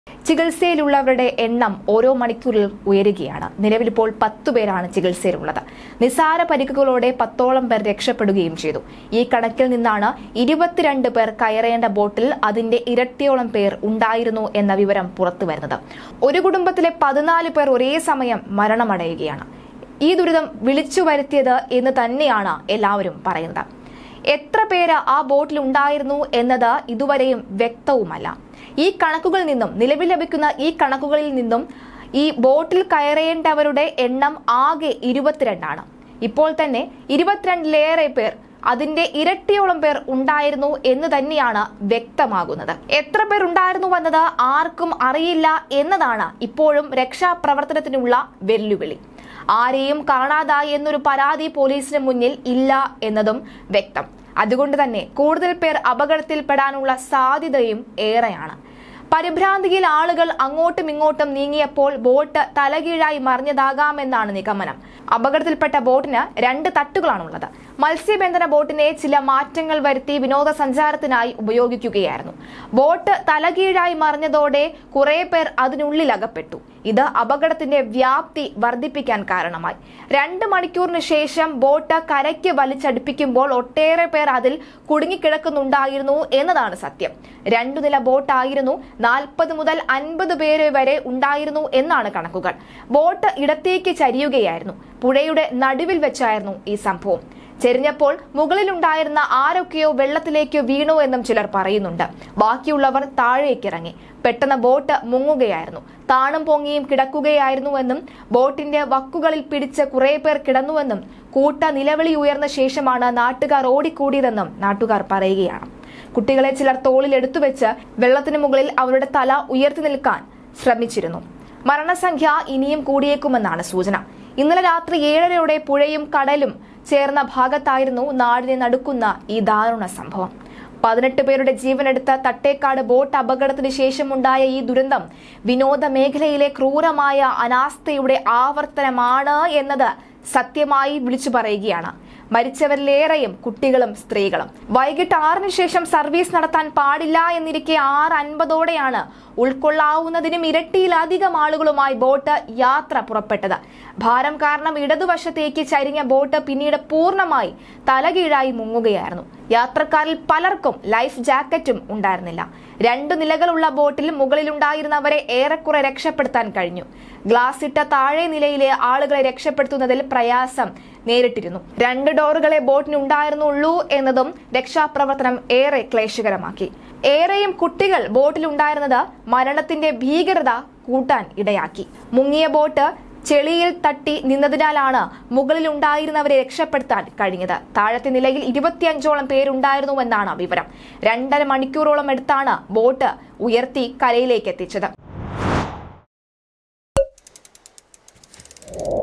ചികിത്സയിലുള്ളവരുടെ എണ്ണം ഓരോ മണിക്കൂറിലും ഉയരുകയാണ് നിലവിൽ ഇപ്പോൾ പത്തു പേരാണ് ചികിത്സയിലുള്ളത് നിസാര പരിക്കുകളോടെ പത്തോളം പേർ രക്ഷപ്പെടുകയും ചെയ്തു ഈ കണക്കിൽ നിന്നാണ് ഇരുപത്തിരണ്ട് പേർ കയറേണ്ട ബോട്ടിൽ അതിന്റെ ഇരട്ടിയോളം പേർ ഉണ്ടായിരുന്നു എന്ന വിവരം പുറത്തുവരുന്നത് ഒരു കുടുംബത്തിലെ പതിനാല് പേർ ഒരേ സമയം മരണമടയുകയാണ് ഈ ദുരിതം വിളിച്ചു വരുത്തിയത് എന്ന് തന്നെയാണ് എല്ലാവരും പറയുന്നത് എത്ര പേര് ആ ബോട്ടിൽ ഉണ്ടായിരുന്നു എന്നത് ഇതുവരെയും വ്യക്തവുമല്ല ഈ കണക്കുകളിൽ നിന്നും നിലവിൽ ലഭിക്കുന്ന ഈ കണക്കുകളിൽ നിന്നും ഈ ബോട്ടിൽ കയറേണ്ടവരുടെ എണ്ണം ആകെ ഇരുപത്തിരണ്ടാണ് ഇപ്പോൾ തന്നെ ഇരുപത്തിരണ്ടിലേറെ പേർ അതിന്റെ ഇരട്ടിയോളം പേർ ഉണ്ടായിരുന്നു എന്ന് തന്നെയാണ് വ്യക്തമാകുന്നത് എത്ര പേർ ഉണ്ടായിരുന്നു എന്നത് ആർക്കും അറിയില്ല എന്നതാണ് ഇപ്പോഴും രക്ഷാപ്രവർത്തനത്തിനുള്ള വെല്ലുവിളി ആരെയും കാണാതായി എന്നൊരു പരാതി പോലീസിന് മുന്നിൽ ഇല്ല എന്നതും വ്യക്തം അതുകൊണ്ട് തന്നെ കൂടുതൽ പേർ അപകടത്തിൽപ്പെടാനുള്ള സാധ്യതയും ഏറെയാണ് പരിഭ്രാന്തിയിൽ ആളുകൾ അങ്ങോട്ടും ഇങ്ങോട്ടും നീങ്ങിയപ്പോൾ ബോട്ട് തലകീഴായി മറിഞ്ഞതാകാമെന്നാണ് നിഗമനം അപകടത്തിൽപ്പെട്ട ബോട്ടിന് രണ്ട് തട്ടുകളാണുള്ളത് മത്സ്യബന്ധന ബോട്ടിനെ ചില മാറ്റങ്ങൾ വരുത്തി വിനോദസഞ്ചാരത്തിനായി ഉപയോഗിക്കുകയായിരുന്നു ബോട്ട് തലകീഴായി മറിഞ്ഞതോടെ കുറെ പേർ അതിനുള്ളിൽ അകപ്പെട്ടു ഇത് അപകടത്തിന്റെ വ്യാപ്തി വർദ്ധിപ്പിക്കാൻ കാരണമായി രണ്ട് മണിക്കൂറിന് ശേഷം ബോട്ട് കരയ്ക്ക് വലിച്ചടുപ്പിക്കുമ്പോൾ ഒട്ടേറെ പേർ അതിൽ കുടുങ്ങിക്കിടക്കുന്നുണ്ടായിരുന്നു എന്നതാണ് സത്യം രണ്ടു നില ബോട്ടായിരുന്നു നാൽപ്പത് മുതൽ അൻപത് പേര് വരെ ഉണ്ടായിരുന്നു എന്നാണ് കണക്കുകൾ ബോട്ട് ഇടത്തേക്ക് ചരിയുകയായിരുന്നു പുഴയുടെ നടുവിൽ വെച്ചായിരുന്നു ഈ സംഭവം ചെരിഞ്ഞപ്പോൾ മുകളിലുണ്ടായിരുന്ന ആരൊക്കെയോ വെള്ളത്തിലേക്ക് വീണു എന്നും ചിലർ പറയുന്നുണ്ട് ബാക്കിയുള്ളവർ താഴേക്കിറങ്ങി പെട്ടെന്ന് ബോട്ട് മുങ്ങുകയായിരുന്നു താണും പൊങ്ങിയും കിടക്കുകയായിരുന്നുവെന്നും ബോട്ടിന്റെ വക്കുകളിൽ പിടിച്ച് കുറെ പേർ കിടന്നുവെന്നും കൂട്ട നിലവിളി ഉയർന്ന ശേഷമാണ് നാട്ടുകാർ ഓടിക്കൂടിയതെന്നും നാട്ടുകാർ പറയുകയാണ് കുട്ടികളെ ചിലർ തോളിൽ എടുത്തുവെച്ച് വെള്ളത്തിന് മുകളിൽ അവരുടെ തല ഉയർത്തി നിൽക്കാൻ ശ്രമിച്ചിരുന്നു മരണസംഖ്യ ഇനിയും കൂടിയേക്കുമെന്നാണ് സൂചന ഇന്നലെ രാത്രി ഏഴരയോടെ പുഴയും കടലും ചേർന്ന ഭാഗത്തായിരുന്നു നാടിനെ നടുക്കുന്ന ഈ ദാരുണ സംഭവം പതിനെട്ട് പേരുടെ ജീവനെടുത്ത തട്ടേക്കാട് ബോട്ട് അപകടത്തിന് ശേഷമുണ്ടായ ഈ ദുരന്തം വിനോദ മേഖലയിലെ ക്രൂരമായ അനാസ്ഥയുടെ ആവർത്തനമാണ് എന്നത് സത്യമായി വിളിച്ചു പറയുകയാണ് മരിച്ചവരിലേറെയും കുട്ടികളും സ്ത്രീകളും വൈകിട്ട് ആറിന് ശേഷം സർവീസ് നടത്താൻ പാടില്ല എന്നിരിക്കെ ആറ് അൻപതോടെയാണ് ഉൾക്കൊള്ളാവുന്നതിനും ഇരട്ടിയിലധികം ആളുകളുമായി ബോട്ട് യാത്ര പുറപ്പെട്ടത് ഭാരം കാരണം ഇടതുവശത്തേക്ക് ചരിഞ്ഞ ബോട്ട് പിന്നീട് പൂർണ്ണമായി തലകീഴായി മുങ്ങുകയായിരുന്നു യാത്രക്കാരിൽ പലർക്കും ലൈഫ് ജാക്കറ്റും ഉണ്ടായിരുന്നില്ല രണ്ടു നിലകളുള്ള ബോട്ടിൽ മുകളിലുണ്ടായിരുന്നവരെ ഏറെക്കുറെ രക്ഷപ്പെടുത്താൻ കഴിഞ്ഞു ഗ്ലാസ് ഇട്ട താഴെ നിലയിലെ ആളുകളെ രക്ഷപ്പെടുത്തുന്നതിൽ പ്രയാസം നേരിട്ടിരുന്നു രണ്ട് ഡോറുകളെ ബോട്ടിനുണ്ടായിരുന്നുള്ളൂ എന്നതും രക്ഷാപ്രവർത്തനം ഏറെ ക്ലേശകരമാക്കി ഏറെയും കുട്ടികൾ ബോട്ടിലുണ്ടായിരുന്നത് മരണത്തിന്റെ ഭീകരത കൂട്ടാൻ ഇടയാക്കി മുങ്ങിയ ബോട്ട് ചെളിയിൽ തട്ടി നിന്നതിനാലാണ് മുകളിൽ ഉണ്ടായിരുന്നവരെ രക്ഷപ്പെടുത്താൻ കഴിഞ്ഞത് താഴത്തെ നിലയിൽ ഇരുപത്തിയഞ്ചോളം പേരുണ്ടായിരുന്നുവെന്നാണ് വിവരം രണ്ടര മണിക്കൂറോളം എടുത്താണ് ബോട്ട് ഉയർത്തി കരയിലേക്ക് എത്തിച്ചത്